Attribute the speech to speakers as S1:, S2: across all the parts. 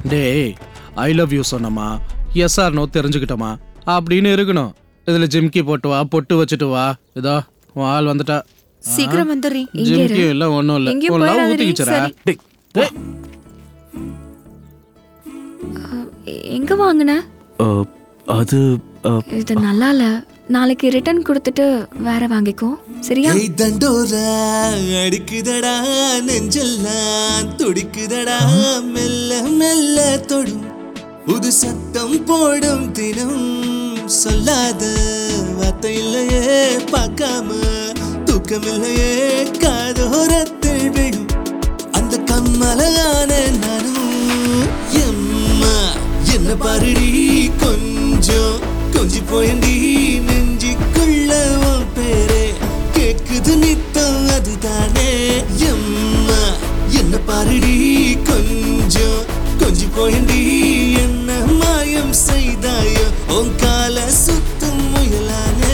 S1: டேய் I love you சொன்னமா yes or no தெரிஞ்சுக்கிட்டோமா அப்படின்னு இருக்கணும் இதுல ஜிம்கி போட்டு வா பொட்டு வச்சுட்டு வா இதோ உன் ஆள் வந்துட்டா
S2: சீக்கிரம் வந்துடுறீ இங்கே
S1: ஜிம்கி
S2: இரு
S1: இல்ல ஒண்ணும் இல்ல
S2: எங்கேயும்
S1: உன் லவ்
S2: போயிடாதடி,
S1: ஊத்திக்கிச்சரா
S2: சரி.
S3: டேய்
S1: டேய்
S2: எங்க வாங்குன
S3: அஹ், அது அஹ்,
S2: இது நல்லா இல்ல நாளைக்கு ரிட்டர்ன் கொடுத்துட்டு வேற வாங்கிக்கோ சரியா
S4: ஏய் தண்டோரா அடிக்குதடா நெஞ்செல்லாம் துடிக்குதடா மெல்ல மெல்ல தொடும் புது சத்தம் போடும் தினம் சொல்லாத வார்த்தை இல்லையே பார்க்காம தூக்கம் இல்லையே காதோரத்தில் விடும் அந்த கம்மலையான நானும் எம்மா என்ன பாருடி கொஞ்சம் கொஞ்சி போயண்டி நெஞ்சிக்குள்ள உன் பேரே கேக்குது நித்தம் அதுதானே எம்மா என்ன பாருடி கொஞ்சம் கொஞ்சி போயண்டி என்ன மாயம் செய்தாயோ உன் கால சுத்தும் முயலானே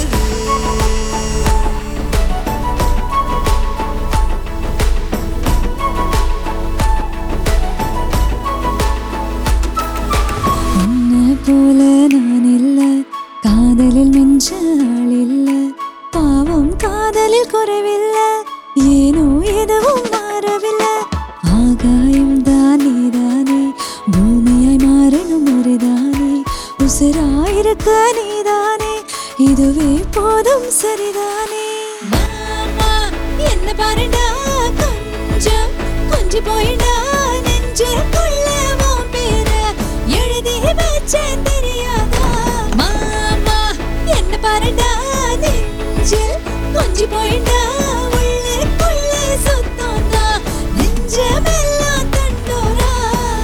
S5: உன்னை போல நான் இல்ல காதலில் மிஞ்ச ஆள் இல்ல பாவம் காதலில் குறைவில்ல ஏனோ எதுவும் மாறவில்லை ஆகாயம் தான் நீதானே பூமியாய் மாறணும் முறைதானே உசிராயிருக்க நீதானே இதுவே போதும் சரிதானே மாமா என்ன பாருடா கொஞ்சம் கொஞ்சி போயிடா நெஞ்சுக்குள்ள உன் பேர எழுதி வச்சேன் தெரியாதா மாமா என்ன பாருடா நெஞ்சில் கொஞ்சி போயிடா உள்ளுக்குள்ள சுத்தம்டா நெஞ்சமெல்லாம் தண்டோரா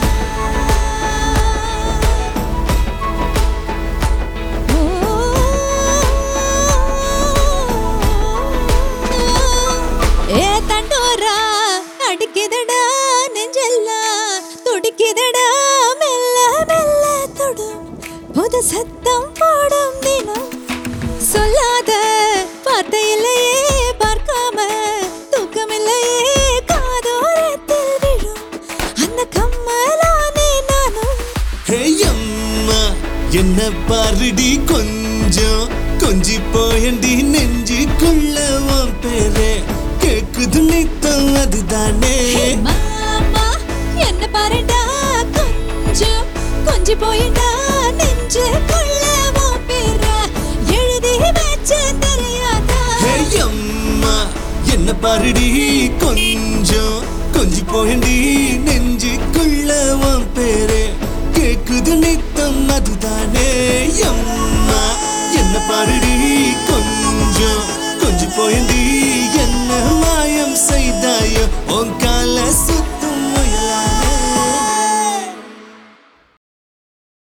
S5: ஏ தண்டோரா அடிக்குதடா நெஞ்செல்லாம் துடிக்குதடா மெல்ல மெல்ல தொடும் புது சத்தம் போடும் தினம் சொல்லாத வார்த்தையிலேயே பார்க்காம தூக்கமில்லையே காதோரத்தில் விழும் அந்த கம்மலானே நானும்
S4: ஹே அம்மா என்ன பாருடி கொஞ்சம் கொஞ்சி போயண்டி நெஞ்சுக்குள்ள உன் பேரே கேக்குது நித்தம் அதுதானே
S5: மாமா என்ன பாருடா கொஞ்சம் கொஞ்சி போயிடா நெஞ்சுக்குள்ள உன் பேர எழுதி வச்ச தெரியாதா
S4: ஹே அம்மா என்ன பாருடி கொஞ்சம் கொஞ்சி போயண்டி நெஞ்சுக்குள்ள உன் பேரே கேக்குது நித்தம் அதுதானே அம்மா என்ன பாருடி கொஞ்சம் கொஞ்சி போயண்டி என்ன மாயம் செய்தாயோ உன் கால சுத்தும் முயலானே